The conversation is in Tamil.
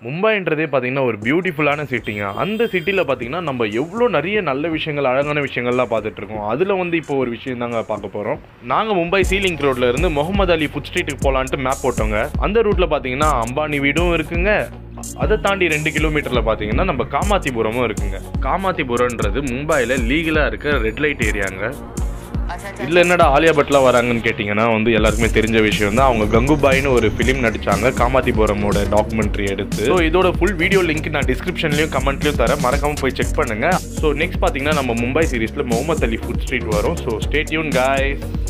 மும்பைன்றதே பார்த்தீங்கன்னா ஒரு பியூட்டிஃபுல்லான சிட்டிங்க அந்த சிட்டியில் பார்த்தீங்கன்னா நம்ம எவ்வளோ நிறைய நல்ல விஷயங்கள் அழகான விஷயங்கள்லாம் பார்த்துட்டு இருக்கோம் அதில் வந்து இப்போ ஒரு விஷயம் தாங்க பார்க்க போகிறோம் நாங்கள் மும்பை சீலிங்க் ரோட்ல இருந்து முகமது அலி ஃபுட் ஸ்ட்ரீட்டுக்கு போகலான்ட்டு மேப் போட்டோங்க அந்த ரூட்டில் பார்த்தீங்கன்னா அம்பானி வீடும் இருக்குங்க அதை தாண்டி ரெண்டு கிலோமீட்டரில் பார்த்தீங்கன்னா நம்ம காமாத்திபுரமும் இருக்குங்க காமாத்திபுரம்ன்றது மும்பையில் லீகலாக இருக்க ரெட் லைட் ஏரியாங்க இதில் என்னடா ஆலியா பட்லாம் வராங்கன்னு கேட்டிங்கன்னா வந்து எல்லாருக்குமே தெரிஞ்ச விஷயம் தான் அவங்க கங்குபாய்னு ஒரு ஃபிலிம் நடிச்சாங்க காமாத்திபுரமோட டாக்குமெண்ட்ரி எடுத்து ஸோ இதோட ஃபுல் வீடியோ லிங்க் நான் டிஸ்கிரிப்ஷன்லையும் கமெண்ட்லையும் தரேன் மறக்காம போய் செக் பண்ணுங்க ஸோ நெக்ஸ்ட் பார்த்தீங்கன்னா நம்ம மும்பை சீரிஸில் முகமது அலி ஃபுட் ஸ்ட்ரீட் வரும் ஸோ ஸ்டேட்யூன் guys